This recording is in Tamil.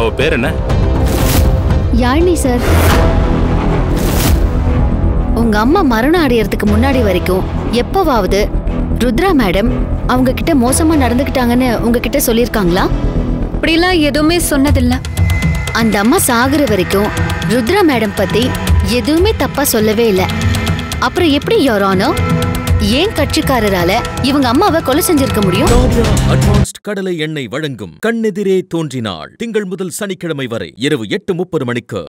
அவ பேர் என்ன யாழினி சார் உங்க அம்மா மரணம் அடையறதுக்கு முன்னாடி வரைக்கும் எப்பவாவது ருத்ரா மேடம் அவங்க கிட்ட மோசமா நடந்துக்கிட்டாங்கன்னு உங்ககிட்ட சொல்லியிருக்காங்களா அப்படிலாம் எதுவுமே சொன்னதில்ல அந்த அம்மா சாகுற வரைக்கும் ருத்ரா மேடம் பத்தி எதுவுமே தப்பா சொல்லவே இல்ல அப்புறம் எப்படி யோரானோ ஏன் கட்சிக்காரரால இவங்க அம்மாவை கொலை செஞ்சிருக்க முடியும் டாப்ரா அட்வான்ஸ்ட் கடலை எண்ணெய் வழங்கும் கண்ணெதிரே தோன்றினாள் திங்கள் முதல் சனிக்கிழமை வரை இரவு எட்டு முப்பது மணிக்கு